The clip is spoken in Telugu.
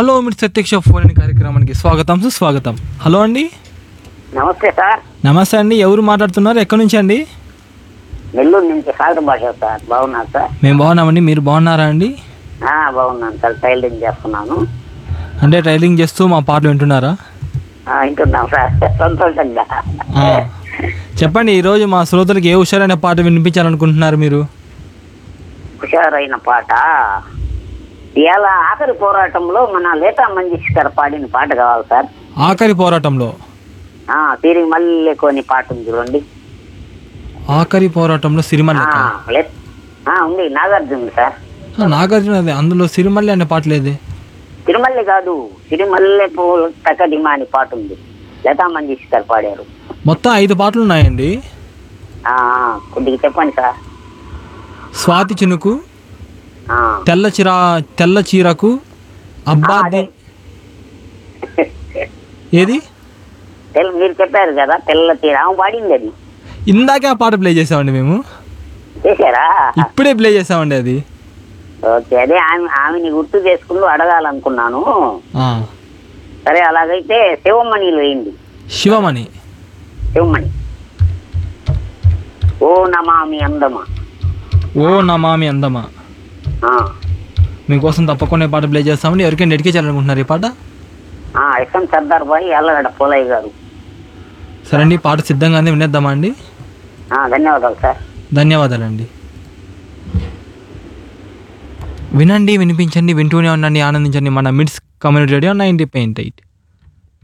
హలో మీరు ప్రత్యక్ష ఫోన్ ఇన్ కార్యక్రమానికి స్వాగతం సుస్వాగతం హలో అండి నమస్తే సార్ నమస్తే అండి ఎవరు మాట్లాడుతున్నారు ఎక్కడి నుంచి అండి నెల్లూరు నుంచి సాగర్ భాష సార్ బాగున్నాను సార్ మేము బాగున్నామండి మీరు బాగున్నారా అండి ఆ, బాగున్నాను సార్ టైలరింగ్ చేస్తున్నాను అంటే ట్రైలింగ్ చేస్తూ మా పాటలు వింటున్నారా ఆ, వింటున్నాం సార్ సంతోషంగా ఆ. చెప్పండి ఈరోజు మా శ్రోతలకు ఏ హుషారైన పాట వినిపించాలనుకుంటున్నారు మీరు హుషారైన పాట ఇవాళ ఆఖరి పోరాటంలో మన లేతా మంజేష్కర్ పాడిన పాట కావాలి సార్ ఆఖరి పోరాటంలో ఆ, తిరిగి మళ్ళీ కొని పాట ఉంది చూడండి ఆఖరి పోరాటంలో సిరిమల్లి ఆ, లే- ఆ, ఉంది నాగార్జున సార్ నాగార్జున అదే అందులో సిరిమల్లి అనే పాట లేదే తిరుమల్లి కాదు తిరుమల్లె పూలు తకడిమా అని పాట ఉంది లతా మంజేష్కర్ పాడారు మొత్తం ఐదు పాటలు ఉన్నాయండి ఆ, ఆ, కొద్దిగా చెప్పండి సార్ స్వాతి చినుకు ఆ, తెల్ల చిరా తెల్ల చీరకు అబ్బా ఆ, అదే. ఏది తెల్ల మీరు చెప్పారు కదా తెల్ల తీర ఆమె పాడింది అది ఇందాకే ఆ పాట ప్లే చేసామండి మేము చేశారా ఇప్పుడే ప్లే చేసామండి అది ఓకే అదే ఆమె ఆమెని గుర్తు చేసుకుంటూ అడగాలనుకున్నాను ఆ, సరే అలాగైతే శివమణిలు వేయండి శివమణి శివమణి ఓ నమామి అందమా ఓ నమామి అందమా ఆ, మీకోసం తప్పకుండా ఈ పాట ప్లే చేస్తామండి ఎవరికైనా డెడికేట్ చేయాలనుకుంటున్నారు ఈ పాట ఆ, ఎస్ఎం సర్దార్ బాయ్ ఎల్లగడ్డ పోలయ్య గారు సరే అండి ఈ పాట సిద్ధంగానే వినేద్దామా అండి ఆ, ధన్యవాదాలు సార్ ధన్యవాదాలండి వినండి వినిపించండి వింటూనే ఉండండి ఆనందించండి మన MIDS community radio ninety point eight